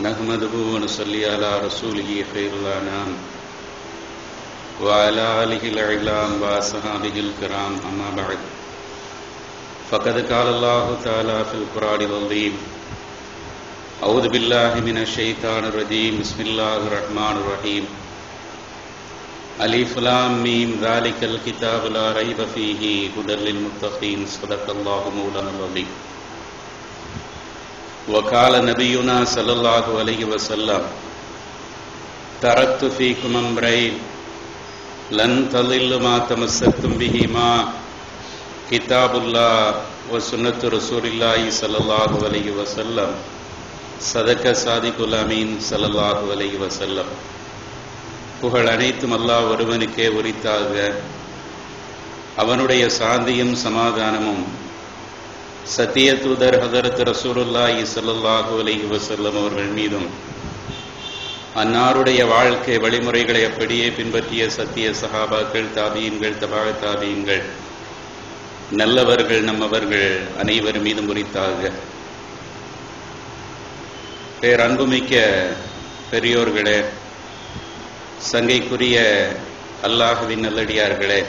نحمده ونصلي على رسوله خير الأنام وعلى آله العلام وأصحابه الكرام أما بعد فقد قال الله تعالى في القرآن العظيم أعوذ بالله من الشيطان الرجيم بسم الله الرحمن الرحيم ألف لام ميم ذلك الكتاب لا ريب فيه هدى للمتقين صدق الله مولانا العظيم وقال نبينا صلى الله عليه وسلم تركت فيكم أمرين لن تضلوا ما تمسكتم بهما كتاب الله وسنة رسول الله صلى الله عليه وسلم صدق صادق الأمين صلى الله عليه وسلم புகழ் அனைத்தும் அல்லாஹ் ஒருவனுக்கே உரித்தாக அவனுடைய சாந்தியும் சமாதானமும் சத்திய தூதர் ஹதரத் ரசூலுல்லாஹி ஸல்லல்லாஹு அலைஹி வஸல்லம் அவர்கள் மீதும் அன்னாருடைய வாழ்க்கை வழிமுறைகளை அப்படியே பின்பற்றிய சத்திய சஹாபாக்கள் தாபியன்கள் தபாக தாபியன்கள் நல்லவர்கள் நம்மவர்கள் அனைவர் மீதும் உரித்தாக பேர் அன்புமிக்க பெரியோர்களே சங்கைக்குரிய அல்லாஹுவின் நல்லடியார்களே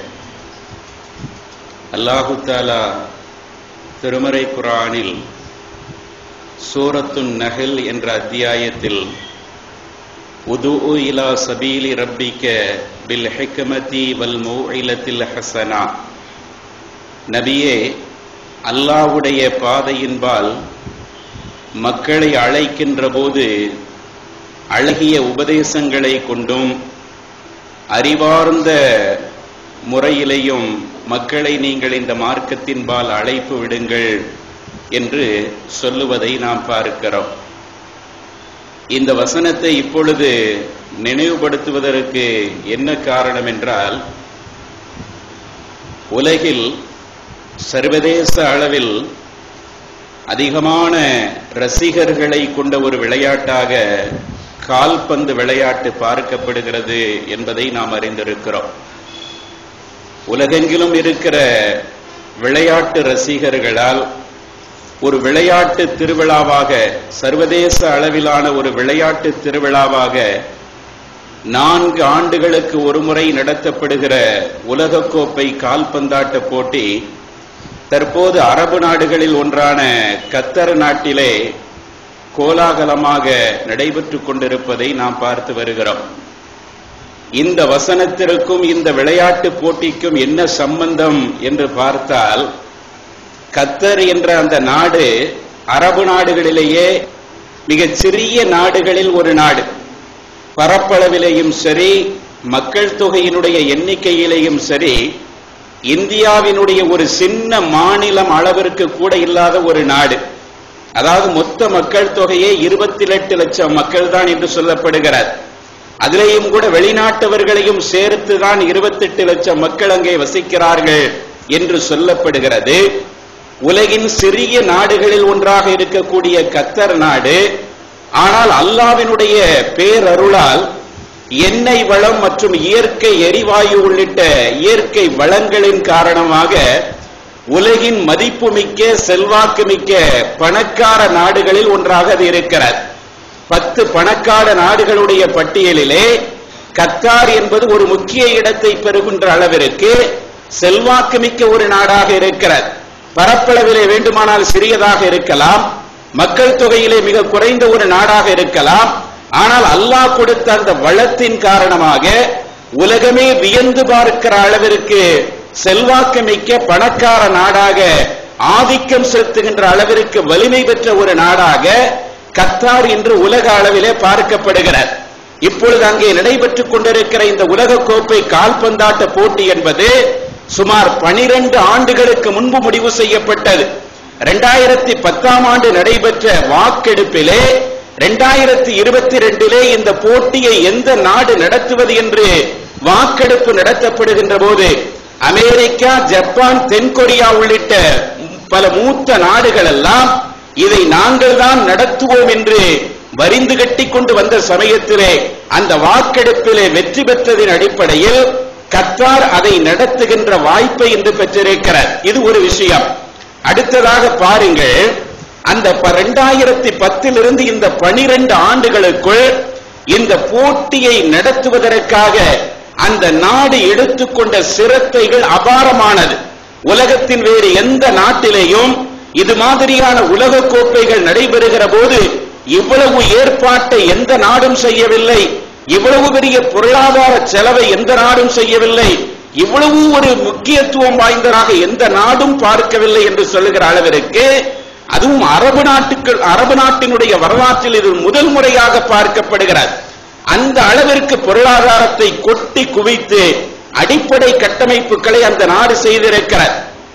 அல்லாஹு தாலா திருமறை குரானில் சூரத்துன் நஹில் என்ற அத்தியாயத்தில் உது இலா சபீலி ரப்பிக்க பில் ஹிக்மதி வல் மௌஇலத்தில் ஹசனா நபியே அல்லாஹ்வுடைய பாதையின்பால் மக்களை அழைக்கின்ற போது அழகிய உபதேசங்களை கொண்டும் அறிவார்ந்த முறையிலையும் மக்களை நீங்கள் இந்த மார்க்கத்தின்பால் அழைப்பு விடுங்கள் என்று சொல்லுவதை நாம் பார்க்கிறோம் இந்த வசனத்தை இப்பொழுது நினைவுபடுத்துவதற்கு என்ன காரணம் என்றால் உலகில் சர்வதேச அளவில் அதிகமான ரசிகர்களை கொண்ட ஒரு விளையாட்டாக கால்பந்து விளையாட்டு பார்க்கப்படுகிறது என்பதை நாம் அறிந்திருக்கிறோம் உலகெங்கிலும் இருக்கிற விளையாட்டு ரசிகர்களால் ஒரு விளையாட்டு திருவிழாவாக சர்வதேச அளவிலான ஒரு விளையாட்டு திருவிழாவாக நான்கு ஆண்டுகளுக்கு ஒருமுறை நடத்தப்படுகிற உலகக்கோப்பை கால்பந்தாட்ட போட்டி தற்போது அரபு நாடுகளில் ஒன்றான கத்தர் நாட்டிலே கோலாகலமாக நடைபெற்றுக் கொண்டிருப்பதை நாம் பார்த்து வருகிறோம் இந்த வசனத்திற்கும் இந்த விளையாட்டு போட்டிக்கும் என்ன சம்பந்தம் என்று பார்த்தால் கத்தர் என்ற அந்த நாடு அரபு நாடுகளிலேயே மிகச் சிறிய நாடுகளில் ஒரு நாடு பரப்பளவிலேயும் சரி மக்கள் தொகையினுடைய எண்ணிக்கையிலேயும் சரி இந்தியாவினுடைய ஒரு சின்ன மாநிலம் அளவிற்கு கூட இல்லாத ஒரு நாடு அதாவது மொத்த மக்கள் தொகையே இருபத்தி எட்டு லட்சம் மக்கள் தான் என்று சொல்லப்படுகிறார் அதிலேயும் கூட வெளிநாட்டவர்களையும் சேர்த்துதான் இருபத்தி எட்டு லட்சம் மக்கள் அங்கே வசிக்கிறார்கள் என்று சொல்லப்படுகிறது உலகின் சிறிய நாடுகளில் ஒன்றாக இருக்கக்கூடிய கத்தர் நாடு ஆனால் அல்லாவினுடைய பேரருளால் எண்ணெய் வளம் மற்றும் இயற்கை எரிவாயு உள்ளிட்ட இயற்கை வளங்களின் காரணமாக உலகின் மதிப்புமிக்க செல்வாக்கு மிக்க பணக்கார நாடுகளில் ஒன்றாக அது இருக்கிறது பத்து பணக்கார நாடுகளுடைய பட்டியலிலே கத்தார் என்பது ஒரு முக்கிய இடத்தை பெறுகின்ற அளவிற்கு செல்வாக்கு மிக்க ஒரு நாடாக இருக்கிறது பரப்பளவிலே வேண்டுமானால் சிறியதாக இருக்கலாம் மக்கள் தொகையிலே மிக குறைந்த ஒரு நாடாக இருக்கலாம் ஆனால் அல்லாஹ் கொடுத்த அந்த வளத்தின் காரணமாக உலகமே வியந்து பார்க்கிற அளவிற்கு செல்வாக்கு மிக்க பணக்கார நாடாக ஆதிக்கம் செலுத்துகின்ற அளவிற்கு வலிமை பெற்ற ஒரு நாடாக கத்தார் என்று உலக அளவிலே பார்க்கப்படுகிறார் இப்பொழுது அங்கே நடைபெற்றுக் கொண்டிருக்கிற இந்த உலக கோப்பை கால்பந்தாட்ட போட்டி என்பது சுமார் பனிரெண்டு ஆண்டுகளுக்கு முன்பு முடிவு செய்யப்பட்டது இரண்டாயிரத்தி பத்தாம் ஆண்டு நடைபெற்ற வாக்கெடுப்பிலே இரண்டாயிரத்தி இருபத்தி ரெண்டிலே இந்த போட்டியை எந்த நாடு நடத்துவது என்று வாக்கெடுப்பு நடத்தப்படுகின்ற போது அமெரிக்கா ஜப்பான் தென்கொரியா உள்ளிட்ட பல மூத்த நாடுகள் எல்லாம் இதை நாங்கள் தான் நடத்துவோம் என்று வரிந்து கட்டி கொண்டு வந்த சமயத்திலே அந்த வாக்கெடுப்பிலே வெற்றி பெற்றதின் அடிப்படையில் கத்தார் அதை நடத்துகின்ற வாய்ப்பை இன்று பெற்றிருக்கிறார் இது ஒரு விஷயம் அடுத்ததாக பாருங்கள் அந்த ரெண்டாயிரத்தி பத்திலிருந்து இந்த பனிரெண்டு ஆண்டுகளுக்குள் இந்த போட்டியை நடத்துவதற்காக அந்த நாடு எடுத்துக்கொண்ட சிரத்தைகள் அபாரமானது உலகத்தின் வேறு எந்த நாட்டிலேயும் இது மாதிரியான உலக கோப்பைகள் நடைபெறுகிற போது இவ்வளவு ஏற்பாட்டை எந்த நாடும் செய்யவில்லை இவ்வளவு பெரிய பொருளாதார செலவை எந்த நாடும் செய்யவில்லை இவ்வளவு ஒரு முக்கியத்துவம் வாய்ந்ததாக எந்த நாடும் பார்க்கவில்லை என்று சொல்லுகிற அளவிற்கு அதுவும் அரபு நாட்டுக்கு அரபு நாட்டினுடைய வரலாற்றில் இது முதல் முறையாக பார்க்கப்படுகிறது அந்த அளவிற்கு பொருளாதாரத்தை கொட்டி குவித்து அடிப்படை கட்டமைப்புகளை அந்த நாடு செய்திருக்கிறது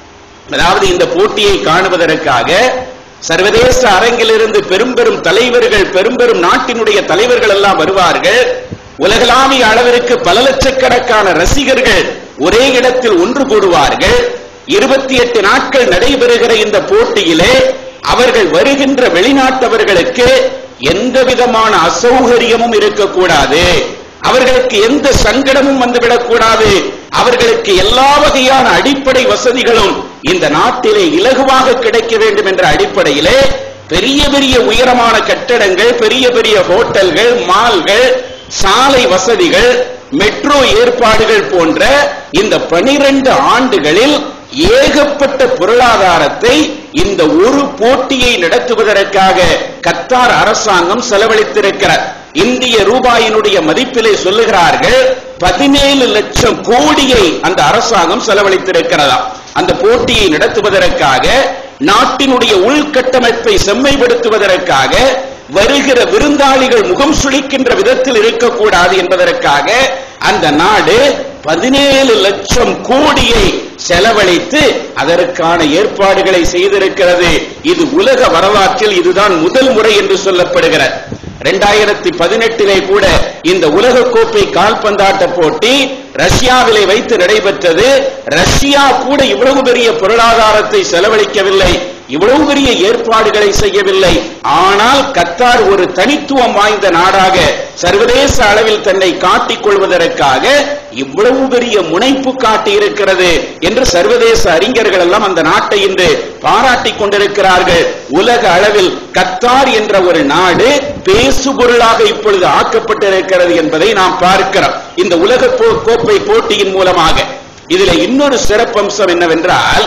அதாவது இந்த போட்டியை காணுவதற்காக சர்வதேச அரங்கிலிருந்து பெரும் பெரும் தலைவர்கள் பெரும் பெரும் நாட்டினுடைய தலைவர்கள் எல்லாம் வருவார்கள் உலகளாவிய அளவிற்கு பல லட்சக்கணக்கான ரசிகர்கள் ஒரே இடத்தில் ஒன்று கூடுவார்கள் இருபத்தி எட்டு நாட்கள் நடைபெறுகிற இந்த போட்டியிலே அவர்கள் வருகின்ற வெளிநாட்டவர்களுக்கு எந்த விதமான அசௌகரியமும் இருக்கக்கூடாது அவர்களுக்கு எந்த சங்கடமும் வந்துவிடக்கூடாது அவர்களுக்கு எல்லா வகையான அடிப்படை வசதிகளும் இந்த நாட்டிலே இலகுவாக கிடைக்க வேண்டும் என்ற அடிப்படையிலே பெரிய பெரிய உயரமான கட்டடங்கள் பெரிய பெரிய ஹோட்டல்கள் மால்கள் சாலை வசதிகள் மெட்ரோ ஏற்பாடுகள் போன்ற இந்த பனிரெண்டு ஆண்டுகளில் ஏகப்பட்ட பொருளாதாரத்தை இந்த ஒரு போட்டியை நடத்துவதற்காக கத்தார் அரசாங்கம் செலவழித்திருக்கிறார் இந்திய ரூபாயினுடைய மதிப்பிலே சொல்லுகிறார்கள் பதினேழு லட்சம் கோடியை அந்த அரசாங்கம் செலவழித்திருக்கிறதா அந்த போட்டியை நடத்துவதற்காக நாட்டினுடைய உள்கட்டமைப்பை செம்மைப்படுத்துவதற்காக வருகிற விருந்தாளிகள் முகம் சுளிக்கின்ற விதத்தில் இருக்கக்கூடாது என்பதற்காக அந்த நாடு பதினேழு லட்சம் கோடியை செலவழித்து அதற்கான ஏற்பாடுகளை செய்திருக்கிறது இது உலக வரலாற்றில் இதுதான் முதல் முறை என்று சொல்லப்படுகிறது இரண்டாயிரத்தி பதினெட்டிலே கூட இந்த உலக கோப்பை கால்பந்தாட்ட போட்டி ரஷ்யாவிலே வைத்து நடைபெற்றது ரஷ்யா கூட இவ்வளவு பெரிய பொருளாதாரத்தை செலவழிக்கவில்லை இவ்வளவு பெரிய ஏற்பாடுகளை செய்யவில்லை ஆனால் கத்தார் ஒரு தனித்துவம் வாய்ந்த நாடாக சர்வதேச அளவில் தன்னை காட்டிக் கொள்வதற்காக இவ்வளவு பெரிய முனைப்பு காட்டி இருக்கிறது என்று சர்வதேச அறிஞர்கள் எல்லாம் அந்த நாட்டை இன்று பாராட்டிக் கொண்டிருக்கிறார்கள் உலக அளவில் கத்தார் என்ற ஒரு நாடு பேசுபொருளாக இப்பொழுது ஆக்கப்பட்டிருக்கிறது என்பதை நாம் பார்க்கிறோம் இந்த உலக போ- கோப்பை போட்டியின் மூலமாக இதுல இன்னொரு சிறப்பம்சம் என்னவென்றால்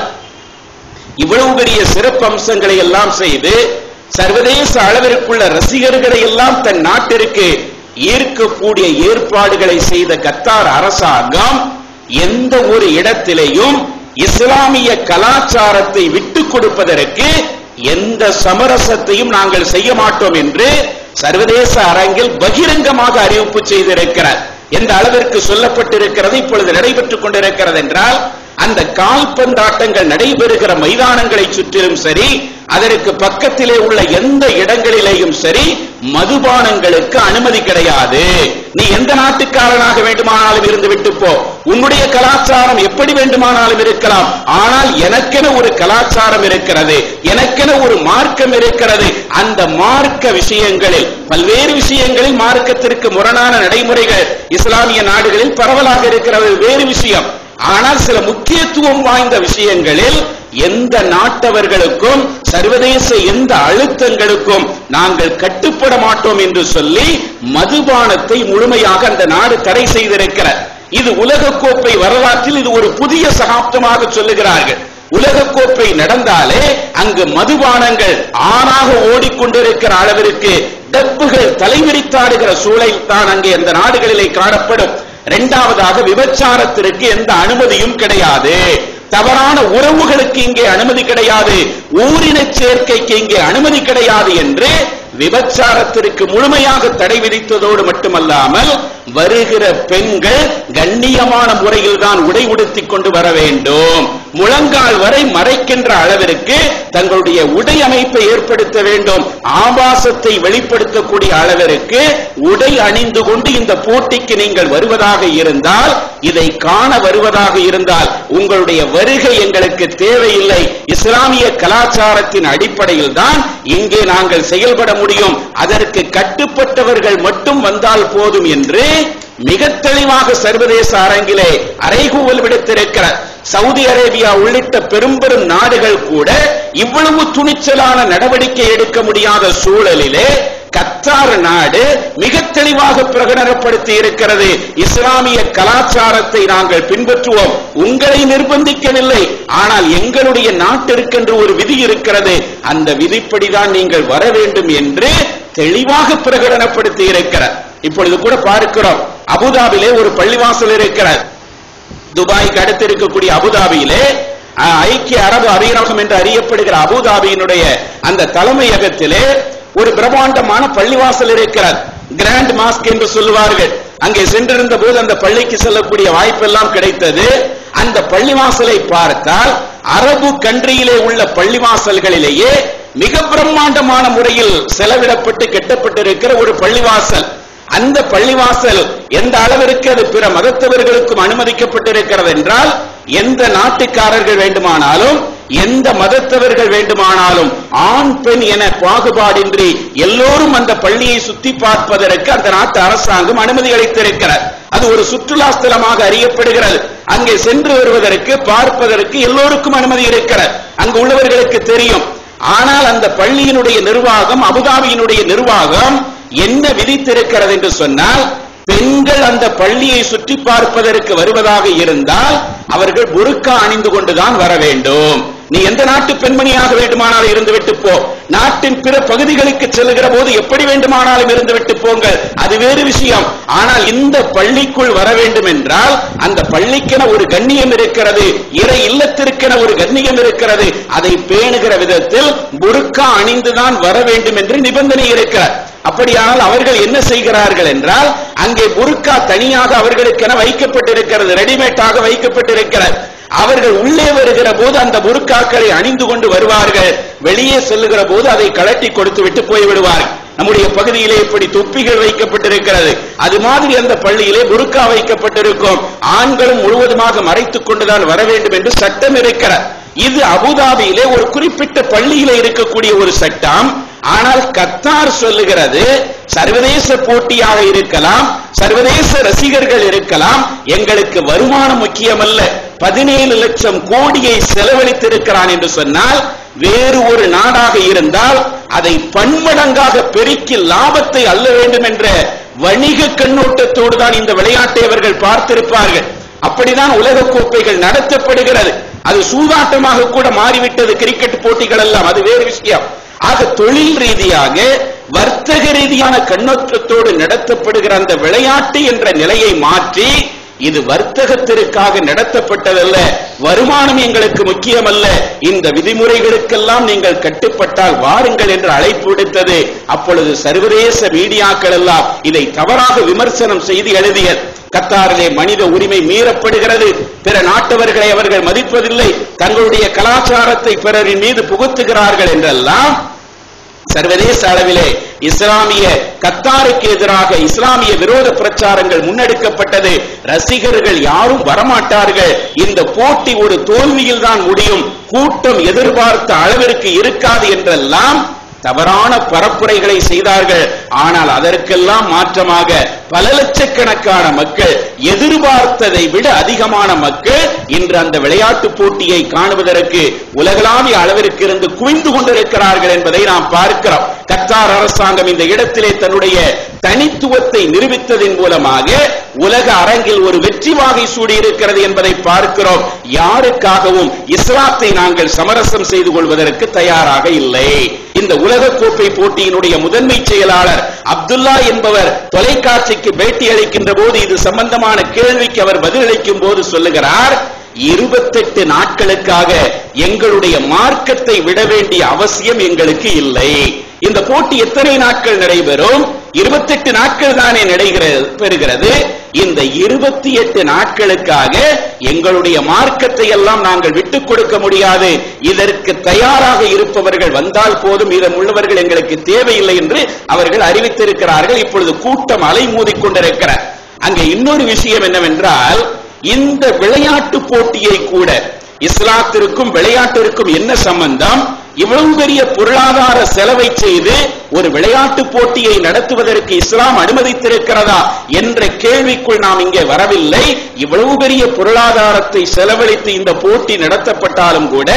இவ்வளவு பெரிய சிறப்பம்சங்களை எல்லாம் செய்து சர்வதேச அளவிற்குள்ள ரசிகர்களை எல்லாம் தன் நாட்டிற்கு ஈர்க்கக்கூடிய ஏற்பாடுகளை செய்த கத்தார் அரசாங்கம் எந்த ஒரு இடத்திலேயும் இஸ்லாமிய கலாச்சாரத்தை விட்டுக் கொடுப்பதற்கு எந்த சமரசத்தையும் நாங்கள் செய்ய மாட்டோம் என்று சர்வதேச அரங்கில் பகிரங்கமாக அறிவிப்பு செய்திருக்கிறார் எந்த அளவிற்கு சொல்லப்பட்டிருக்கிறது இப்பொழுது நடைபெற்றுக் கொண்டிருக்கிறது என்றால் அந்த கால்பந்தாட்டங்கள் நடைபெறுகிற மைதானங்களை சுற்றிலும் சரி அதற்கு பக்கத்திலே உள்ள எந்த இடங்களிலேயும் சரி மதுபானங்களுக்கு அனுமதி கிடையாது நீ எந்த நாட்டுக்காரனாக வேண்டுமானாலும் இருந்து விட்டு போ உன்னுடைய கலாச்சாரம் எப்படி வேண்டுமானாலும் இருக்கலாம் ஆனால் எனக்கென ஒரு கலாச்சாரம் இருக்கிறது எனக்கென ஒரு மார்க்கம் இருக்கிறது அந்த மார்க்க விஷயங்களில் பல்வேறு விஷயங்களில் மார்க்கத்திற்கு முரணான நடைமுறைகள் இஸ்லாமிய நாடுகளில் பரவலாக இருக்கிறது வேறு விஷயம் ஆனால் சில முக்கியத்துவம் வாய்ந்த விஷயங்களில் எந்த நாட்டவர்களுக்கும் சர்வதேச எந்த அழுத்தங்களுக்கும் நாங்கள் கட்டுப்பட மாட்டோம் என்று சொல்லி மதுபானத்தை முழுமையாக அந்த நாடு தடை செய்திருக்கிறார் இது உலக கோப்பை வரலாற்றில் இது ஒரு புதிய சகாப்தமாக சொல்லுகிறார்கள் உலக கோப்பை நடந்தாலே அங்கு மதுபானங்கள் ஆணாக ஓடிக்கொண்டிருக்கிற அளவிற்கு டப்புகள் தலைவிரித்தாடுகிற சூழல் தான் அங்கே அந்த நாடுகளிலே காணப்படும் இரண்டாவதாக விபச்சாரத்திற்கு எந்த அனுமதியும் கிடையாது தவறான உறவுகளுக்கு இங்கே அனுமதி கிடையாது ஊரின சேர்க்கைக்கு இங்கே அனுமதி கிடையாது என்று விபச்சாரத்திற்கு முழுமையாக தடை விதித்ததோடு மட்டுமல்லாமல் வருகிற பெண்கள் கண்ணியமான முறையில் தான் உடை உடுத்திக் கொண்டு வர வேண்டும் முழங்கால் வரை மறைக்கின்ற அளவிற்கு தங்களுடைய உடை அமைப்பை ஏற்படுத்த வேண்டும் ஆபாசத்தை வெளிப்படுத்தக்கூடிய அளவிற்கு உடை அணிந்து கொண்டு இந்த போட்டிக்கு நீங்கள் வருவதாக இருந்தால் இதை காண வருவதாக இருந்தால் உங்களுடைய வருகை எங்களுக்கு தேவையில்லை இஸ்லாமிய கலாச்சாரத்தின் அடிப்படையில் தான் இங்கே நாங்கள் செயல்பட முடியும் அதற்கு கட்டுப்பட்டவர்கள் மட்டும் வந்தால் போதும் என்று மிக தெளிவாக சர்வதேச அரங்கிலே அறைகூவல் விடுத்திருக்கிறார் சவுதி அரேபியா உள்ளிட்ட பெரும் பெரும் நாடுகள் கூட இவ்வளவு துணிச்சலான நடவடிக்கை எடுக்க முடியாத சூழலிலே கத்தார் நாடு மிக தெளிவாக பிரகடனப்படுத்தி இருக்கிறது இஸ்லாமிய கலாச்சாரத்தை நாங்கள் பின்பற்றுவோம் உங்களை நிர்பந்திக்கவில்லை ஆனால் எங்களுடைய நாட்டிற்கென்று ஒரு விதி இருக்கிறது அந்த விதிப்படிதான் நீங்கள் வர வேண்டும் என்று தெளிவாக பிரகடனப்படுத்தி இருக்கிறார் இப்பொழுது கூட பார்க்கிறோம் அபுதாபிலே ஒரு பள்ளிவாசல் இருக்கிறார் துபாய்க்கு அடுத்து இருக்கக்கூடிய அபுதாபியிலே அஹ், ஐக்கிய அரபு அமீரகம் என்று அறியப்படுகிற அபுதாபியினுடைய அந்த தலைமையகத்திலே ஒரு பிரம்மாண்டமான பள்ளிவாசல் இருக்கிறார் கிராண்ட் மாஸ்க் என்று சொல்லுவார்கள் அங்கே சென்றிருந்த போது அந்த பள்ளிக்கு செல்லக்கூடிய வாய்ப்பெல்லாம் கிடைத்தது அந்த பள்ளிவாசலை பார்த்தால் அரபு கன்றியிலே உள்ள பள்ளிவாசல்களிலேயே மிக பிரம்மாண்டமான முறையில் செலவிடப்பட்டு கட்டப்பட்டிருக்கிற ஒரு பள்ளிவாசல் அந்த பள்ளிவாசல் எந்த அளவிற்கு அது பிற மதத்தவர்களுக்கும் அனுமதிக்கப்பட்டிருக்கிறது என்றால் எந்த நாட்டுக்காரர்கள் வேண்டுமானாலும் எந்த மதத்தவர்கள் வேண்டுமானாலும் ஆண் பெண் என பாகுபாடின்றி எல்லோரும் அந்த பள்ளியை சுத்தி பார்ப்பதற்கு அந்த நாட்டு அரசாங்கம் அனுமதி அளித்திருக்கிறது அது ஒரு சுற்றுலா ஸ்தலமாக அறியப்படுகிறது அங்கே சென்று வருவதற்கு பார்ப்பதற்கு எல்லோருக்கும் அனுமதி இருக்கிறது அங்கு உள்ளவர்களுக்கு தெரியும் ஆனால் அந்த பள்ளியினுடைய நிர்வாகம் அபுதாபியினுடைய நிர்வாகம் என்ன விதித்திருக்கிறது என்று சொன்னால் பெண்கள் அந்த பள்ளியை சுற்றி பார்ப்பதற்கு வருவதாக இருந்தால் அவர்கள் புருக்கா அணிந்து கொண்டுதான் வர வேண்டும் நீ எந்த நாட்டு பெண்மணியாக வேண்டுமானாலும் இருந்துவிட்டு போ நாட்டின் பிற பகுதிகளுக்கு செல்லுகிற போது எப்படி வேண்டுமானாலும் இருந்துவிட்டு போங்கள் அது வேறு விஷயம் ஆனால் இந்த பள்ளிக்குள் வர வேண்டும் என்றால் அந்த பள்ளிக்கென ஒரு கண்ணியம் இருக்கிறது இறை இல்லத்திற்கென ஒரு கண்ணியம் இருக்கிறது அதை பேணுகிற விதத்தில் புருக்கா அணிந்துதான் வர வேண்டும் என்று நிபந்தனை இருக்கிறார் அப்படியானால் அவர்கள் என்ன செய்கிறார்கள் என்றால் அங்கே புருக்கா தனியாக அவர்களுக்கென வைக்கப்பட்டிருக்கிறது ரெடிமேட்டாக வைக்கப்பட்டிருக்கிறது அவர்கள் உள்ளே வருகிற போது அந்த புருக்காக்களை அணிந்து கொண்டு வருவார்கள் வெளியே செல்லுகிற போது அதை கழட்டி கொடுத்து விட்டு போய்விடுவார்கள் நம்முடைய பகுதியிலே இப்படி தொப்பிகள் வைக்கப்பட்டிருக்கிறது அது மாதிரி அந்த பள்ளியிலே புருக்கா வைக்கப்பட்டிருக்கும் ஆண்களும் முழுவதுமாக மறைத்துக் கொண்டுதான் வர வேண்டும் என்று சட்டம் இருக்கிறது இது அபுதாபியிலே ஒரு குறிப்பிட்ட பள்ளியிலே இருக்கக்கூடிய ஒரு சட்டம் ஆனால் கத்தார் சொல்லுகிறது சர்வதேச போட்டியாக இருக்கலாம் சர்வதேச ரசிகர்கள் இருக்கலாம் எங்களுக்கு வருமானம் முக்கியமல்ல பதினேழு லட்சம் கோடியை செலவழித்திருக்கிறான் என்று சொன்னால் வேறு ஒரு நாடாக இருந்தால் அதை பன்மடங்காக பெருக்கி லாபத்தை அள்ள வேண்டும் என்ற வணிக கண்ணோட்டத்தோடு தான் இந்த விளையாட்டை அவர்கள் பார்த்திருப்பார்கள் அப்படிதான் உலக கோப்பைகள் நடத்தப்படுகிறது அது சூதாட்டமாக கூட மாறிவிட்டது கிரிக்கெட் போட்டிகள் எல்லாம் அது வேறு விஷயம் ஆக தொழில் ரீதியாக வர்த்தக ரீதியான கண்ணோட்டத்தோடு நடத்தப்படுகிற அந்த விளையாட்டு என்ற நிலையை மாற்றி இது வர்த்தகத்திற்காக நடத்தப்பட்டதல்ல வருமானம் எங்களுக்கு முக்கியமல்ல இந்த விதிமுறைகளுக்கெல்லாம் நீங்கள் கட்டுப்பட்டால் வாருங்கள் என்று அழைப்பு விடுத்தது அப்பொழுது சர்வதேச மீடியாக்கள் எல்லாம் இதை தவறாக விமர்சனம் செய்து எழுதியது கத்தாரிலே மனித உரிமை மீறப்படுகிறது பிற நாட்டவர்களை அவர்கள் மதிப்பதில்லை தங்களுடைய கலாச்சாரத்தை பிறரின் மீது புகுத்துகிறார்கள் என்றெல்லாம் சர்வதேச அளவிலே இஸ்லாமிய கத்தாருக்கு எதிராக இஸ்லாமிய விரோத பிரச்சாரங்கள் முன்னெடுக்கப்பட்டது ரசிகர்கள் யாரும் வரமாட்டார்கள் இந்த போட்டி ஒரு தோல்வியில் தான் முடியும் கூட்டம் எதிர்பார்த்த அளவிற்கு இருக்காது என்றெல்லாம் தவறான பரப்புரைகளை செய்தார்கள் ஆனால் அதற்கெல்லாம் மாற்றமாக பல லட்சக்கணக்கான மக்கள் எதிர்பார்த்ததை விட அதிகமான மக்கள் இன்று அந்த விளையாட்டு போட்டியை காணுவதற்கு உலகளாவிய அளவிற்கு இருந்து குவிந்து கொண்டிருக்கிறார்கள் என்பதை நாம் பார்க்கிறோம் கத்தார் அரசாங்கம் இந்த இடத்திலே தன்னுடைய தனித்துவத்தை நிரூபித்ததின் மூலமாக உலக அரங்கில் ஒரு வெற்றி வாகை சூடியிருக்கிறது என்பதை பார்க்கிறோம் யாருக்காகவும் இஸ்லாத்தை நாங்கள் சமரசம் செய்து கொள்வதற்கு தயாராக இல்லை இந்த உலக கோப்பை போட்டியினுடைய முதன்மை செயலாளர் அப்துல்லா என்பவர் தொலைக்காட்சிக்கு பேட்டி அளிக்கின்ற போது இது சம்பந்தமான கேள்விக்கு அவர் பதிலளிக்கும் போது சொல்லுகிறார் இருபத்தெட்டு நாட்களுக்காக எங்களுடைய மார்க்கத்தை விட வேண்டிய அவசியம் எங்களுக்கு இல்லை இந்த போட்டி எத்தனை நாட்கள் நடைபெறும் இருபத்தெட்டு நாட்கள் தானே நடைகிறது பெறுகிறது இந்த இருபத்தி எட்டு நாட்களுக்காக எங்களுடைய மார்க்கத்தை எல்லாம் நாங்கள் விட்டுக் கொடுக்க முடியாது இதற்கு தயாராக இருப்பவர்கள் வந்தால் போதும் இதம் உள்ளவர்கள் எங்களுக்கு தேவையில்லை என்று அவர்கள் அறிவித்திருக்கிறார்கள் இப்பொழுது கூட்டம் அலை மோதிக் கொண்டிருக்கிறார் அங்கே இன்னொரு விஷயம் என்னவென்றால் இந்த விளையாட்டு போட்டியை கூட இஸ்லாத்திற்கும் விளையாட்டிற்கும் என்ன சம்பந்தம் இவ்வளவு பெரிய பொருளாதார செலவை செய்து ஒரு விளையாட்டு போட்டியை நடத்துவதற்கு இஸ்லாம் அனுமதித்திருக்கிறதா என்ற கேள்விக்குள் நாம் இங்கே வரவில்லை இவ்வளவு பெரிய பொருளாதாரத்தை செலவழித்து இந்த போட்டி நடத்தப்பட்டாலும் கூட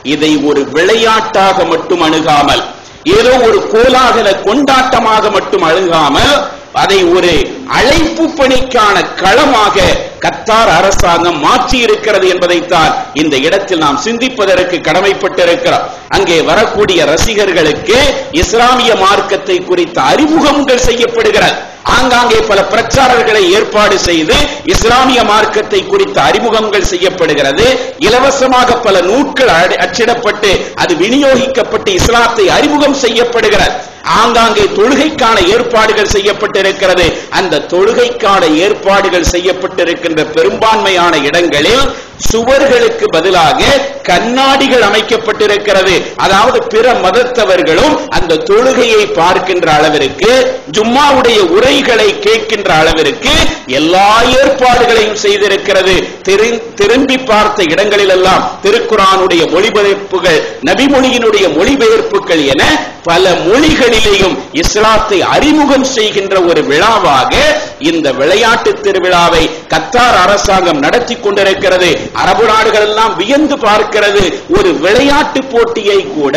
இதை ஒரு விளையாட்டாக மட்டும் அணுகாமல் ஏதோ ஒரு கோலாகல கொண்டாட்டமாக மட்டும் அணுகாமல் அதை ஒரு அழைப்பு பணிக்கான களமாக கத்தார் அரசாங்கம் மாற்றி இருக்கிறது என்பதைத்தான் இந்த இடத்தில் நாம் சிந்திப்பதற்கு கடமைப்பட்டிருக்கிறோம் அங்கே வரக்கூடிய ரசிகர்களுக்கு இஸ்லாமிய மார்க்கத்தை குறித்த அறிமுகங்கள் செய்யப்படுகிறது ஆங்காங்கே பல பிரச்சாரர்களை ஏற்பாடு செய்து இஸ்லாமிய மார்க்கத்தை குறித்த அறிமுகங்கள் செய்யப்படுகிறது இலவசமாக பல நூட்கள் அடி- அச்சிடப்பட்டு அது விநியோகிக்கப்பட்டு இஸ்லாத்தை அறிமுகம் செய்யப்படுகிறது ஆங்காங்கே தொழுகைக்கான ஏற்பாடுகள் செய்யப்பட்டிருக்கிறது அந்த தொழுகைக்கான ஏற்பாடுகள் செய்யப்பட்டிருக்கின்ற பெரும்பான்மையான இடங்களில் சுவர்களுக்கு பதிலாக கண்ணாடிகள் அமைக்கப்பட்டிருக்கிறது அதாவது பிற மதத்தவர்களும் அந்த தொழுகையை பார்க்கின்ற அளவிற்கு ஜும்மாவுடைய உரைகளை கேட்கின்ற அளவிற்கு எல்லா ஏற்பாடுகளையும் செய்திருக்கிறது திரு- திரும்பி பார்த்த இடங்களில் எல்லாம் திருக்குரானுடைய மொழிபெயர்ப்புகள் நபிமொழியினுடைய மொழிபெயர்ப்புகள் என பல மொழிகளிலேயும் இஸ்லாத்தை அறிமுகம் செய்கின்ற ஒரு விழாவாக இந்த விளையாட்டு திருவிழாவை கத்தார் அரசாங்கம் நடத்தி கொண்டிருக்கிறது அரபு நாடுகள் எல்லாம் வியந்து பார்க்கிறது ஒரு விளையாட்டு போட்டியை கூட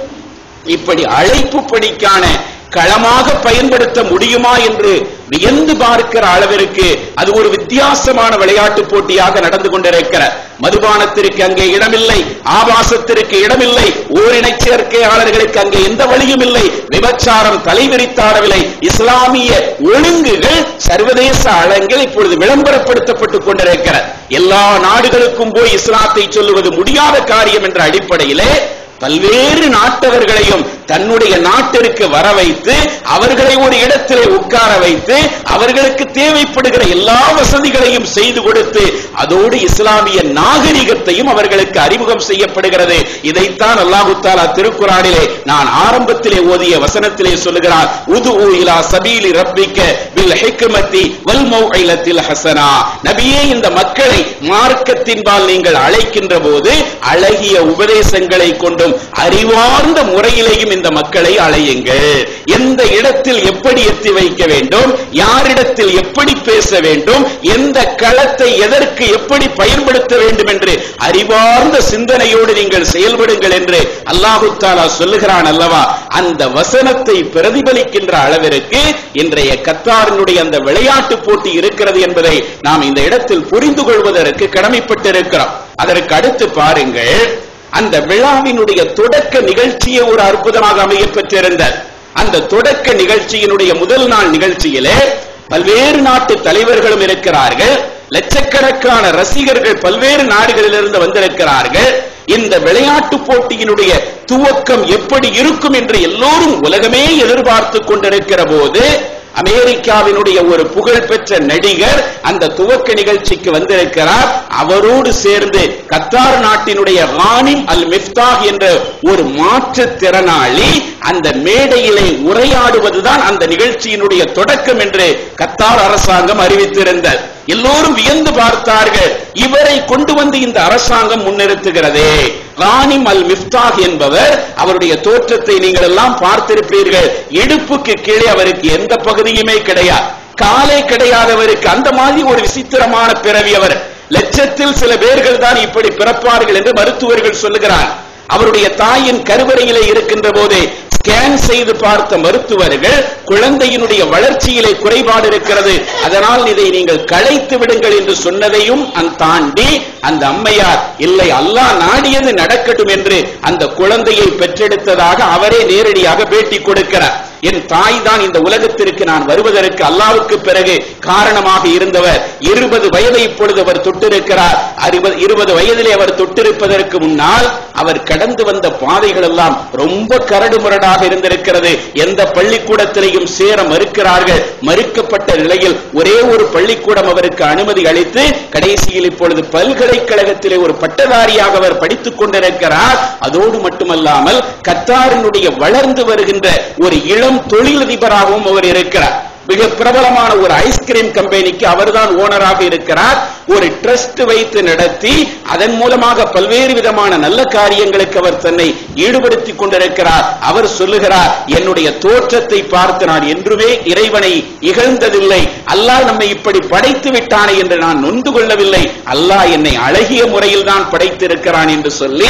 இப்படி அழைப்பு பணிக்கான களமாக பயன்படுத்த முடியுமா என்று வியந்து பார்க்கிற அளவிற்கு அது ஒரு வித்தியாசமான விளையாட்டு போட்டியாக நடந்து கொண்டிருக்கிற மதுபானத்திற்கு அங்கே இடமில்லை ஆபாசத்திற்கு இடமில்லை ஓரினை சேர்க்கையாளர்களுக்கு அங்கே எந்த வழியும் இல்லை விபச்சாரம் தலைவிரித்தாடவில்லை இஸ்லாமிய ஒழுங்குகள் சர்வதேச அளங்கில் இப்பொழுது விளம்பரப்படுத்தப்பட்டுக் கொண்டிருக்கிற எல்லா நாடுகளுக்கும் போய் இஸ்லாத்தை சொல்லுவது முடியாத காரியம் என்ற அடிப்படையிலே பல்வேறு நாட்டவர்களையும் தன்னுடைய நாட்டிற்கு வர வைத்து அவர்களை ஒரு இடத்திலே உட்கார வைத்து அவர்களுக்கு தேவைப்படுகிற எல்லா வசதிகளையும் செய்து கொடுத்து அதோடு இஸ்லாமிய நாகரிகத்தையும் அவர்களுக்கு அறிமுகம் செய்யப்படுகிறது இதைத்தான் அல்லாஹு தாலா திருக்குறானிலே நான் ஆரம்பத்திலே ஓதிய வசனத்திலே சொல்லுகிறார் உது இலா சபீலி ரப்பிக்க பில் ஹிக்மத்தி வல் மௌஇலத்தில் ஹசனா நபியே இந்த மக்களை மார்க்கத்தின்பால் நீங்கள் அழைக்கின்ற போது அழகிய உபதேசங்களை கொண்டும் அறிவார்ந்த முறையிலேயும் இந்த மக்களை அழையுங்கள் எந்த இடத்தில் எப்படி எத்தி வைக்க வேண்டும் யாரிடத்தில் எப்படி பேச வேண்டும் எந்த களத்தை எதற்கு எப்படி பயன்படுத்த வேண்டும் என்று அறிவார்ந்த சிந்தனையோடு நீங்கள் செயல்படுங்கள் என்று அல்லாஹு தாலா சொல்லுகிறான் அல்லவா அந்த வசனத்தை பிரதிபலிக்கின்ற அளவிற்கு இன்றைய கத்தாரினுடைய அந்த விளையாட்டு போட்டி இருக்கிறது என்பதை நாம் இந்த இடத்தில் புரிந்து கொள்வதற்கு கடமைப்பட்டிருக்கிறோம் அதற்கு அடுத்து பாருங்கள் அந்த விழாவினுடைய தொடக்க நிகழ்ச்சியே ஒரு அற்புதமாக அமைய பெற்றிருந்தது அந்த தொடக்க நிகழ்ச்சியினுடைய முதல் நாள் நிகழ்ச்சியிலே பல்வேறு நாட்டு தலைவர்களும் இருக்கிறார்கள் லட்சக்கணக்கான ரசிகர்கள் பல்வேறு நாடுகளிலிருந்து வந்திருக்கிறார்கள் இந்த விளையாட்டு போட்டியினுடைய துவக்கம் எப்படி இருக்கும் என்று எல்லோரும் உலகமே எதிர்பார்த்து கொண்டிருக்கிற போது அமெரிக்காவினுடைய ஒரு புகழ்பெற்ற நடிகர் அந்த துவக்க நிகழ்ச்சிக்கு வந்திருக்கிறார் அவரோடு சேர்ந்து கத்தார் நாட்டினுடைய ரானிம் அல் மிஃப்தாக் என்ற ஒரு மாற்றுத்திறனாளி அந்த மேடையிலே உரையாடுவதுதான் அந்த நிகழ்ச்சியினுடைய தொடக்கம் என்று கத்தார் அரசாங்கம் அறிவித்திருந்தது எல்லோரும் வியந்து பார்த்தார்கள் இவரை கொண்டு வந்து இந்த அரசாங்கம் முன்னிறுத்துகிறதே ரானிம் அல் மிஃப்தாக் என்பவர் அவருடைய தோற்றத்தை நீங்கள் எல்லாம் பார்த்திருப்பீர்கள் இடுப்புக்கு கீழே அவருக்கு எந்த பகுதியுமே கிடையாது காலே கிடையாதவருக்கு அந்த மாதிரி ஒரு விசித்திரமான பிறவி அவர் லட்சத்தில் சில பேர்கள் தான் இப்படி பிறப்பார்கள் என்று மருத்துவர்கள் சொல்லுகிறார் அவருடைய தாயின் கருவறையிலே இருக்கின்ற போதே ஸ்கேன் செய்து பார்த்த மருத்துவர்கள் குழந்தையினுடைய வளர்ச்சியிலே குறைபாடு இருக்கிறது அதனால் இதை நீங்கள் களைத்து விடுங்கள் என்று சொன்னதையும் அந்த தாண்டி அந்த அம்மையார் இல்லை அல்லாஹ் நாடியது நடக்கட்டும் என்று அந்த குழந்தையை பெற்றெடுத்ததாக அவரே நேரடியாக பேட்டி கொடுக்கிறார் என் தாய் தான் இந்த உலகத்திற்கு நான் வருவதற்கு அல்லாவுக்கு பிறகு காரணமாக இருந்தவர் இருபது வயதை இப்பொழுது அவர் தொட்டிருக்கிறார் அறுபது இருபது வயதிலே அவர் தொட்டிருப்பதற்கு முன்னால் அவர் கடந்து வந்த பாதைகள் எல்லாம் ரொம்ப கரடு முரடாக இருந்திருக்கிறது எந்த பள்ளிக்கூடத்திலையும் சேர மறுக்கிறார்கள் மறுக்கப்பட்ட நிலையில் ஒரே ஒரு பள்ளிக்கூடம் அவருக்கு அனுமதி அளித்து கடைசியில் இப்பொழுது பல்கலைக்கழகத்திலே ஒரு பட்டதாரியாக அவர் படித்துக் கொண்டிருக்கிறார் அதோடு மட்டுமல்லாமல் கத்தாரினுடைய வளர்ந்து வருகின்ற ஒரு இளம் தொழிலதிபராகவும் அவர் இருக்கிறார் மிக பிரபலமான ஒரு ஐஸ்கிரீம் கம்பெனிக்கு அவர்தான் ஓனராக இருக்கிறார் ஒரு ட்ரஸ்ட் வைத்து நடத்தி அதன் மூலமாக பல்வேறு விதமான நல்ல காரியங்களுக்கு அவர் தன்னை ஈடுபடுத்திக் கொண்டிருக்கிறார் அவர் சொல்லுகிறார் என்னுடைய தோற்றத்தை பார்த்து நான் என்றுமே இறைவனை இகழ்ந்ததில்லை அல்லாஹ் நம்மை இப்படி படைத்து விட்டானே என்று நான் நொந்து கொள்ளவில்லை அல்லாஹ் என்னை அழகிய முறையில் தான் படைத்திருக்கிறான் என்று சொல்லி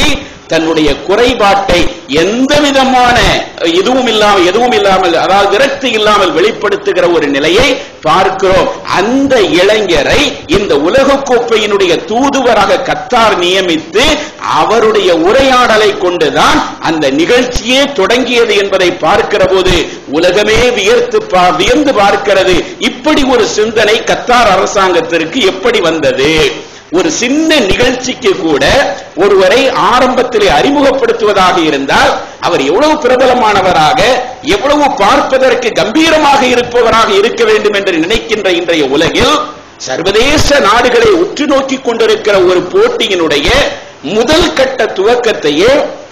தன்னுடைய குறைபாட்டை எந்த விதமான இதுவும் இல்லாமல் எதுவும் இல்லாமல் அதாவது விரக்தி இல்லாமல் வெளிப்படுத்துகிற ஒரு நிலையை பார்க்கிறோம் அந்த இளைஞரை இந்த உலக கோப்பையினுடைய தூதுவராக கத்தார் நியமித்து அவருடைய உரையாடலை கொண்டுதான் அந்த நிகழ்ச்சியே தொடங்கியது என்பதை பார்க்கிற போது உலகமே வியர்த்து பா- வியந்து பார்க்கிறது இப்படி ஒரு சிந்தனை கத்தார் அரசாங்கத்திற்கு எப்படி வந்தது ஒரு சின்ன நிகழ்ச்சிக்கு கூட ஒருவரை ஆரம்பத்திலே அறிமுகப்படுத்துவதாக இருந்தால் அவர் எவ்வளவு பிரபலமானவராக எவ்வளவு பார்ப்பதற்கு கம்பீரமாக இருப்பவராக இருக்க வேண்டும் என்று நினைக்கின்ற இன்றைய உலகில் சர்வதேச நாடுகளை உற்று நோக்கிக் கொண்டிருக்கிற ஒரு போட்டியினுடைய முதல் கட்ட துவக்கத்தையே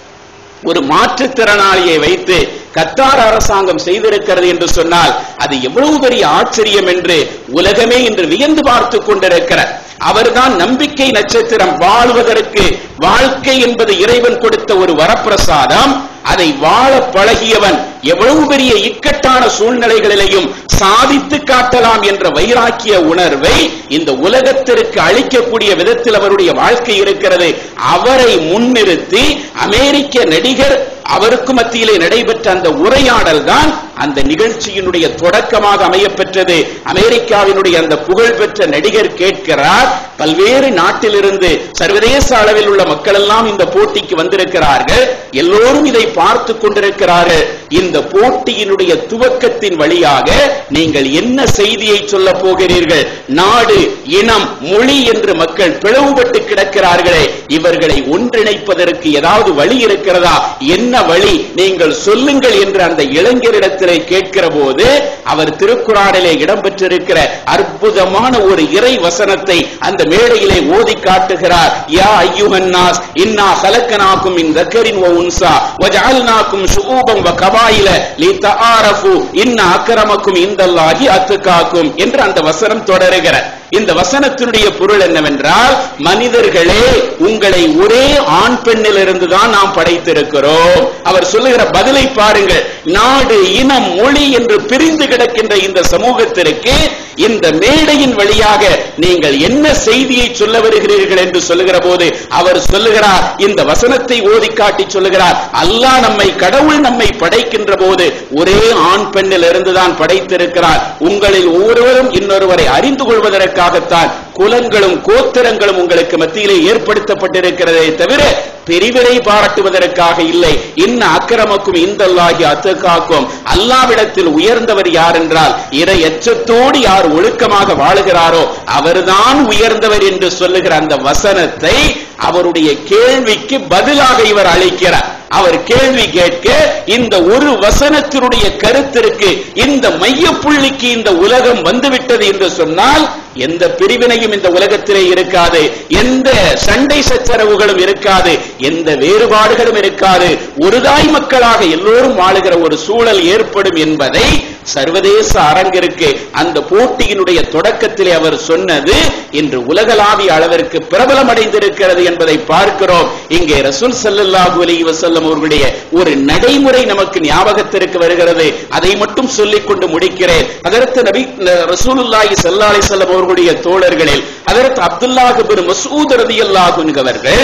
ஒரு மாற்றுத்திறனாளியை வைத்து கத்தார் அரசாங்கம் செய்திருக்கிறது என்று சொன்னால் அது எவ்வளவு பெரிய ஆச்சரியம் என்று உலகமே இன்று வியந்து பார்த்து கொண்டிருக்கிற அவர்தான் நம்பிக்கை நட்சத்திரம் வாழ்வதற்கு வாழ்க்கை என்பது இறைவன் கொடுத்த ஒரு வரப்பிரசாதம் அதை வாழ பழகியவன் எவ்வளவு பெரிய இக்கட்டான சூழ்நிலைகளிலேயும் சாதித்து காட்டலாம் என்ற வைராக்கிய உணர்வை இந்த உலகத்திற்கு அளிக்கக்கூடிய விதத்தில் அவருடைய வாழ்க்கை இருக்கிறது அவரை முன்னிறுத்தி அமெரிக்க நடிகர் அவருக்கு மத்தியிலே நடைபெற்ற அந்த உரையாடல் தான் அந்த நிகழ்ச்சியினுடைய தொடக்கமாக அமையப்பெற்றது அமெரிக்காவினுடைய அந்த புகழ்பெற்ற நடிகர் கேட்கிறார் பல்வேறு நாட்டிலிருந்து சர்வதேச அளவில் உள்ள மக்கள் எல்லாம் இந்த போட்டிக்கு வந்திருக்கிறார்கள் எல்லோரும் இதை பார்த்து கொண்டிருக்கிறார்கள் இந்த போட்டியினுடைய துவக்கத்தின் வழியாக நீங்கள் என்ன செய்தியை சொல்ல போகிறீர்கள் நாடு இனம் மொழி என்று மக்கள் பிளவுபட்டு கிடக்கிறார்களே இவர்களை ஒன்றிணைப்பதற்கு ஏதாவது வழி இருக்கிறதா என்ன வழி நீங்கள் சொல்லுங்கள் என்று அந்த இளைஞரிடத்திலே கேட்கிற போது அவர் திருக்குறானிலே இடம்பெற்றிருக்கிற அற்புதமான ஒரு இறை வசனத்தை அந்த மேடையிலே ஓதி காட்டுகிறார் யா ஐயுஹன்னாஸ் இன்னா கலக்கனாக்கும் இன் தக்கரின் வ உன்சா வஜஅல்னாக்கும் ஷுஊபம் வ கபாயில லிதஆரஃபு இன்ன அக்ரமக்கும் இந்தல்லாஹி அத்துகாக்கும் என்று அந்த வசனம் தொடருகிறது இந்த வசனத்தினுடைய பொருள் என்னவென்றால் மனிதர்களே உங்களை ஒரே ஆண் பெண்ணிலிருந்து தான் நாம் படைத்திருக்கிறோம் அவர் சொல்லுகிற பதிலை பாருங்கள் நாடு இனம் மொழி என்று பிரிந்து கிடக்கின்ற இந்த சமூகத்திற்கு இந்த மேடையின் வழியாக நீங்கள் என்ன செய்தியை சொல்ல வருகிறீர்கள் என்று சொல்லுகிற போது அவர் சொல்லுகிறார் இந்த வசனத்தை ஓதி காட்டி சொல்லுகிறார் அல்லாஹ் நம்மை கடவுள் நம்மை படைக்கின்ற போது ஒரே ஆண் பெண்ணில் இருந்துதான் படைத்திருக்கிறார் உங்களில் ஒவ்வொருவரும் இன்னொருவரை அறிந்து கொள்வதற்காகத்தான் குலங்களும் கோத்திரங்களும் உங்களுக்கு மத்தியிலே ஏற்படுத்தப்பட்டிருக்கிறதே தவிர பிரிவினை பாராட்டுவதற்காக இல்லை இன்ன அக்கிரமக்கும் இந்தல்லாகி அத்துக்காக்கும் அல்லாவிடத்தில் உயர்ந்தவர் யார் என்றால் இறை எச்சத்தோடு யார் ஒழுக்கமாக வாழுகிறாரோ அவர்தான் உயர்ந்தவர் என்று சொல்லுகிற அந்த வசனத்தை அவருடைய கேள்விக்கு பதிலாக இவர் அளிக்கிறார் அவர் கேள்வி கேட்க இந்த ஒரு வசனத்தினுடைய கருத்திற்கு இந்த மைய புள்ளிக்கு இந்த உலகம் வந்துவிட்டது என்று சொன்னால் எந்த பிரிவினையும் இந்த உலகத்திலே இருக்காது எந்த சண்டை சச்சரவுகளும் இருக்காது எந்த வேறுபாடுகளும் இருக்காது ஒருதாய் மக்களாக எல்லோரும் வாழுகிற ஒரு சூழல் ஏற்படும் என்பதை சர்வதேச அரங்கிற்கு அந்த போட்டியினுடைய தொடக்கத்திலே அவர் சொன்னது இன்று உலகளாவிய அளவிற்கு பிரபலமடைந்திருக்கிறது என்பதை பார்க்கிறோம் இங்கே ரசூல் ஸல்லல்லாஹு அலைஹி வஸல்லம் அவர்களுடைய ஒரு நடைமுறை நமக்கு ஞாபகத்திற்கு வருகிறது அதை மட்டும் சொல்லிக் கொண்டு முடிக்கிறேன் அதற்கு நபி ரசூலுல்லாஹி ஸல்லல்லாஹு அலைஹி வஸல்லம் அவர்களுடைய தோழர்களில் அதற்கு அப்துல்லாஹ் இப்னு மஸ்ஊத் ரலியல்லாஹு அன்ஹு அவர்கள்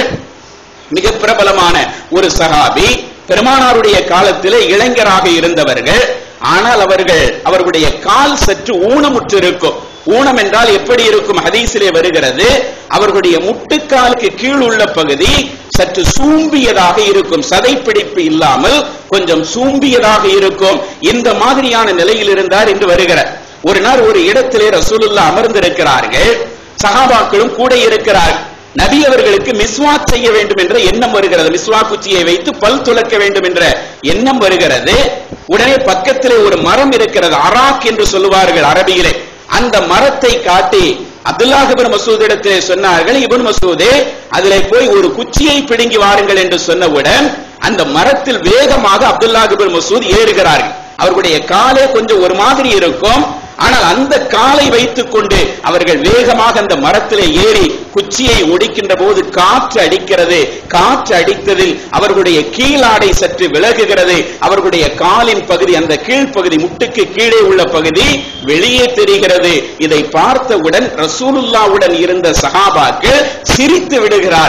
மிக பிரபலமான ஒரு சஹாபி பெருமானாருடைய காலத்திலே இளைஞராக இருந்தவர்கள் ஆனால் அவர்கள் அவர்களுடைய கால் சற்று ஊனமுற்று இருக்கும் ஊனம் என்றால் எப்படி இருக்கும் ஹதீஸிலே வருகிறது அவர்களுடைய முட்டுக்காலுக்கு கீழ் உள்ள பகுதி சற்று சூம்பியதாக இருக்கும் சதைப்பிடிப்பு இல்லாமல் கொஞ்சம் சூம்பியதாக இருக்கும் இந்த மாதிரியான நிலையில் இருந்தார் என்று வருகிறார் ஒரு நாள் ஒரு இடத்திலே ரசூலுல்லா அமர்ந்திருக்கிறார்கள் சஹாபாக்களும் கூட இருக்கிறார்கள் நபி அவர்களுக்கு மிஸ்வாக் செய்ய வேண்டும் என்ற எண்ணம் வருகிறது மிஸ்வாக் குச்சியை வைத்து பல் துலக்க வேண்டும் என்ற எண்ணம் வருகிறது உடனே பக்கத்திலே ஒரு மரம் இருக்கிறது அராக் என்று சொல்லுவார்கள் அரபியிலே அந்த மரத்தை காட்டி அப்துல்லாஹ் இப்னு மசூத் இடத்திலே சொன்னார்கள் இப்னு மசூதே அதிலே போய் ஒரு குச்சியை பிடுங்கி வாருங்கள் என்று சொன்னவுடன் அந்த மரத்தில் வேகமாக அப்துல்லாஹ் இப்னு மசூத் ஏறுகிறார்கள் அவர்களுடைய காலே கொஞ்சம் ஒரு மாதிரி இருக்கும் ஆனால் அந்த காலை வைத்துக் கொண்டு அவர்கள் வேகமாக அந்த மரத்திலே ஏறி குச்சியை ஒடிக்கின்ற போது காற்று அடிக்கிறது காற்று அடித்ததில் அவர்களுடைய கீழாடை சற்று விலகுகிறது அவர்களுடைய காலின் பகுதி அந்த கீழ்ப்பகுதி முட்டுக்கு கீழே உள்ள பகுதி வெளியே தெரிகிறது இதை பார்த்தவுடன் ரசூலுல்லாவுடன் இருந்த சஹாபாக்கள் சிரித்து விடுகிறார்கள்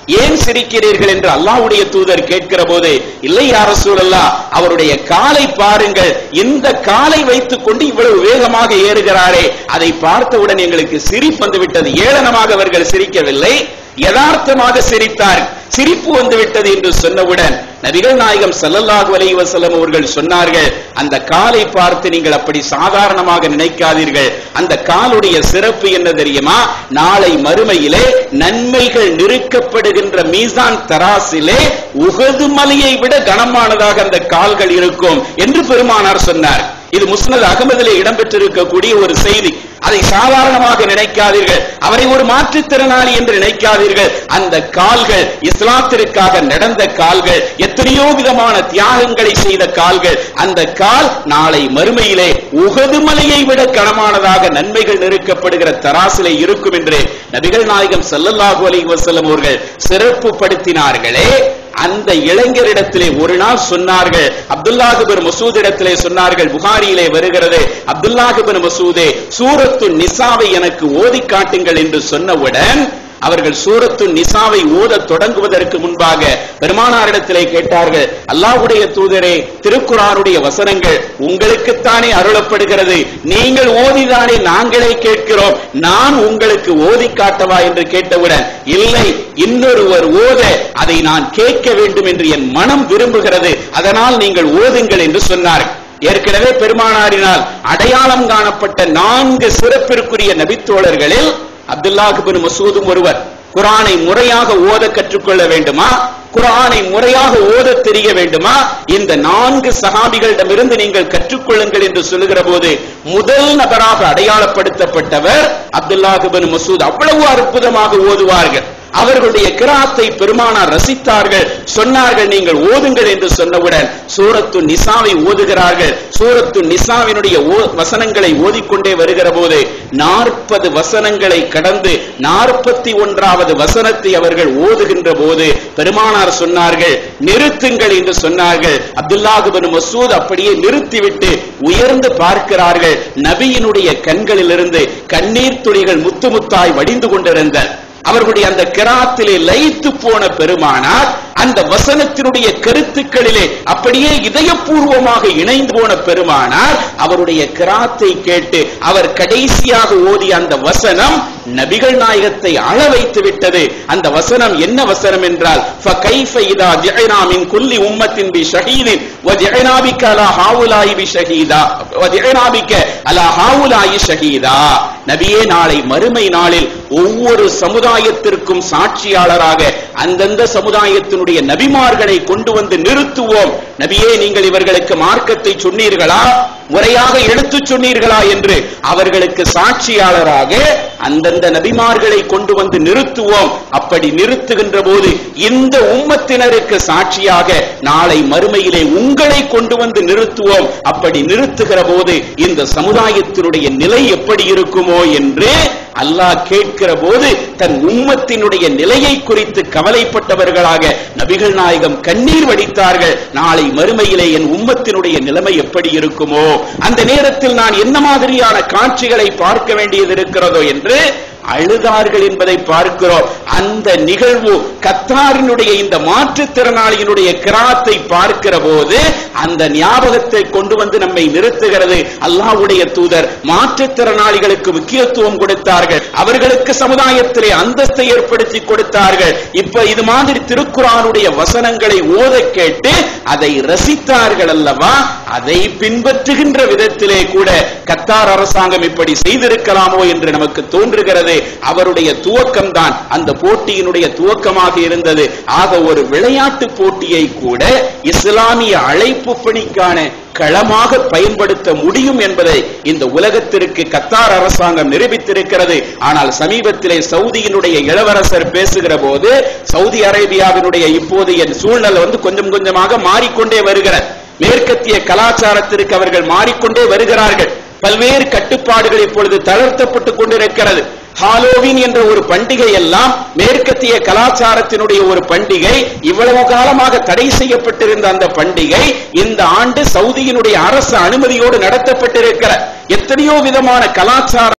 ஏன் சிரிக்கிறீர்கள் என்று அல்லாஹ்வுடைய தூதர் கேட்கிற போது இல்லை யார் ரசூலல்லாஹ் அவருடைய காலை பாருங்கள் இந்த காலை வைத்துக் கொண்டு இவ்வளவு வேகமாக ஏறுகிறாரே அதை பார்த்தவுடன் எங்களுக்கு சிரிப்பு வந்து விட்டது ஏளனமாக அவர்கள் சிரிக்கவில்லை யதார்த்தமாக சிரித்தார் சிரிப்பு வந்து விட்டது என்று சொன்னவுடன் நபிகள் நாயகம் ஸல்லல்லாஹு அலைஹி வஸல்லம் அவர்கள் சொன்னார்கள் அந்த காலை பார்த்து நீங்கள் அப்படி சாதாரணமாக நினைக்காதீர்கள் அந்த காலுடைய சிறப்பு என்ன தெரியுமா நாளை மறுமையிலே நன்மைகள் நிறுக்கப்படுகின்ற மீசான் தராசிலே உகது மலையை விட கனமானதாக அந்த கால்கள் இருக்கும் என்று பெருமானார் சொன்னார் இது முஸ்னத் அகமதிலே இடம்பெற்றிருக்கக்கூடிய ஒரு செய்தி அதை சாதாரணமாக நினைக்காதீர்கள் அவரை ஒரு மாற்றுத்திறனாளி என்று நினைக்காதீர்கள் அந்த கால்கள் இஸ்லாத்திற்காக நடந்த கால்கள் எத்தனையோ விதமான தியாகங்களை செய்த கால்கள் அந்த கால் நாளை மறுமையிலே உகது மலையை விட கனமானதாக நன்மைகள் நெருக்கப்படுகிற தராசிலே இருக்கும் என்று நபிகள் நாயகம் ஸல்லல்லாஹு அலைஹி வஸல்லம் அவர்கள் சிறப்பு படுத்தினார்களே அந்த இளைஞரிடத்திலே ஒரு நாள் சொன்னார்கள் அப்துல்லாஹிபின் மசூத் இடத்திலே சொன்னார்கள் புகாரியிலே வருகிறது அப்துல்லாஹிபின் மசூதே சூரத்து நிசாவை எனக்கு ஓதி காட்டுங்கள் என்று சொன்னவுடன் அவர்கள் சூரத்து நிசாவை ஓத தொடங்குவதற்கு முன்பாக பெருமானாரிடத்திலே கேட்டார்கள் அல்லாஹ்வுடைய தூதரே திருக்குறானுடைய வசனங்கள் உங்களுக்குத்தானே அருளப்படுகிறது நீங்கள் ஓதிதானே நாங்களே கேட்கிறோம் நான் உங்களுக்கு ஓதி காட்டவா என்று கேட்டவுடன் இல்லை இன்னொருவர் ஓத அதை நான் கேட்க வேண்டும் என்று என் மனம் விரும்புகிறது அதனால் நீங்கள் ஓதுங்கள் என்று சொன்னார் ஏற்கனவே பெருமானாரினால் அடையாளம் காணப்பட்ட நான்கு சிறப்பிற்குரிய நபித்தோழர்களில் அப்துல்லாஹ் பின் மசூதும் ஒருவர் குரானை முறையாக ஓத கற்றுக்கொள்ள வேண்டுமா குரானை முறையாக ஓத தெரிய வேண்டுமா இந்த நான்கு சகாபிகளிடமிருந்து நீங்கள் கற்றுக்கொள்ளுங்கள் என்று சொல்லுகிற போது முதல் நபராக அடையாளப்படுத்தப்பட்டவர் அப்துல்லாஹ் பின் மசூத் அவ்வளவு அற்புதமாக ஓதுவார்கள் அவர்களுடைய கிராத்தை பெருமானார் ரசித்தார்கள் சொன்னார்கள் நீங்கள் ஓதுங்கள் என்று சொன்னவுடன் சூரத்து நிசாவை ஓதுகிறார்கள் சூரத்து நிசாவினுடைய ஓ- வசனங்களை ஓதிக்கொண்டே வருகிற போது நாற்பது வசனங்களை கடந்து நாற்பத்தி ஒன்றாவது வசனத்தை அவர்கள் ஓதுகின்ற போது பெருமானார் சொன்னார்கள் நிறுத்துங்கள் என்று சொன்னார்கள் அப்துல்லாஹுபின் மசூத் அப்படியே நிறுத்திவிட்டு உயர்ந்து பார்க்கிறார்கள் நபியினுடைய கண்களிலிருந்து கண்ணீர் துளிகள் முத்து முத்தாய் வடிந்து கொண்டிருந்த அவர்களுடைய அந்த கிராத்திலே லயித்து போன பெருமானார் அந்த வசனத்தினுடைய கருத்துக்களிலே அப்படியே இதயபூர்வமாக இணைந்து போன பெருமானார் அவருடைய கிராத்தை கேட்டு அவர் கடைசியாக ஓதிய அந்த வசனம் நபிகள் நாயகத்தை அழ வைத்து விட்டது அந்த வசனம் என்ன வசனம் என்றால் فَكَيْفَ إِذَا جِعْنَا مِنْ كُلِّ أُمَّةٍ بِشَهِيدٍ وَجِعْنَا بِكَ عَلَى هَؤُلَاءِ بِشَهِيدًا وَجِعْنَا بِكَ عَلَى هَؤُلَاءِ شَهِيدًا நபியே நாளை மறுமை நாளில் ஒவ்வொரு சமுதாயத்திற்கும் சாட்சியாளராக அந்தந்த சமுதாயத்தினுடைய நபிமார்களை கொண்டு வந்து நிறுத்துவோம் நபியே நீங்கள் இவர்களுக்கு மார்க்கத்தை சொன்னீர்களா முறையாக எடுத்துச் சொன்னீர்களா என்று அவர்களுக்கு சாட்சியாளராக அந்தந்த நபிமார்களை கொண்டு வந்து நிறுத்துவோம் அப்படி நிறுத்துகின்ற போது இந்த உம்மத்தினருக்கு சாட்சியாக நாளை மறுமையிலே உங்களை கொண்டு வந்து நிறுத்துவோம் அப்படி நிறுத்துகிற போது இந்த சமுதாயத்தினுடைய நிலை எப்படி இருக்குமோ என்று அல்லாஹ் கேட்கிற போது தன் உம்மத்தினுடைய நிலையை குறித்து கவலைப்பட்டவர்களாக நபிகள் நாயகம் கண்ணீர் வடித்தார்கள் நாளை மறுமையிலே என் உம்மத்தினுடைய நிலைமை எப்படி இருக்குமோ அந்த நேரத்தில் நான் என்ன மாதிரியான காட்சிகளை பார்க்க வேண்டியது இருக்கிறதோ என்று அழுதார்கள் என்பதை பார்க்கிறோம் அந்த நிகழ்வு கத்தாரினுடைய இந்த மாற்றுத்திறனாளியினுடைய கிராத்தை பார்க்கிற போது அந்த ஞாபகத்தை கொண்டு வந்து நம்மை நிறுத்துகிறது அல்லாஹ்வுடைய தூதர் மாற்றுத்திறனாளிகளுக்கு முக்கியத்துவம் கொடுத்தார்கள் அவர்களுக்கு சமுதாயத்திலே அந்தஸ்தை ஏற்படுத்தி கொடுத்தார்கள் இப்ப இது மாதிரி திருக்குறானுடைய வசனங்களை ஓத கேட்டு அதை ரசித்தார்கள் அல்லவா அதை பின்பற்றுகின்ற விதத்திலே கூட கத்தார் அரசாங்கம் இப்படி செய்திருக்கலாமோ என்று நமக்கு தோன்றுகிறது அவருடைய துவக்கம் தான் அந்த போட்டியினுடைய துவக்கமாக இருந்தது ஆக ஒரு விளையாட்டு போட்டியை கூட இஸ்லாமிய அழைப்பு பணிக்கான களமாக பயன்படுத்த முடியும் என்பதை இந்த உலகத்திற்கு கத்தார் அரசாங்கம் நிரூபித்திருக்கிறது ஆனால் சமீபத்திலே சவுதியினுடைய இளவரசர் பேசுகிற போது சவுதி அரேபியாவினுடைய இப்போதைய சூழ்நிலை வந்து கொஞ்சம் கொஞ்சமாக மாறிக்கொண்டே வருகிறது மேற்கத்திய கலாச்சாரத்திற்கு அவர்கள் மாறிக்கொண்டே வருகிறார்கள் பல்வேறு கட்டுப்பாடுகள் இப்பொழுது தளர்த்தப்பட்டு கொண்டிருக்கிறது ஹாலோவின் என்ற ஒரு பண்டிகை எல்லாம் மேற்கத்திய கலாச்சாரத்தினுடைய ஒரு பண்டிகை இவ்வளவு காலமாக தடை செய்யப்பட்டிருந்த அந்த பண்டிகை இந்த ஆண்டு சவுதியினுடைய அரசு அனுமதியோடு நடத்தப்பட்டிருக்கிற எத்தனையோ விதமான கலாச்சார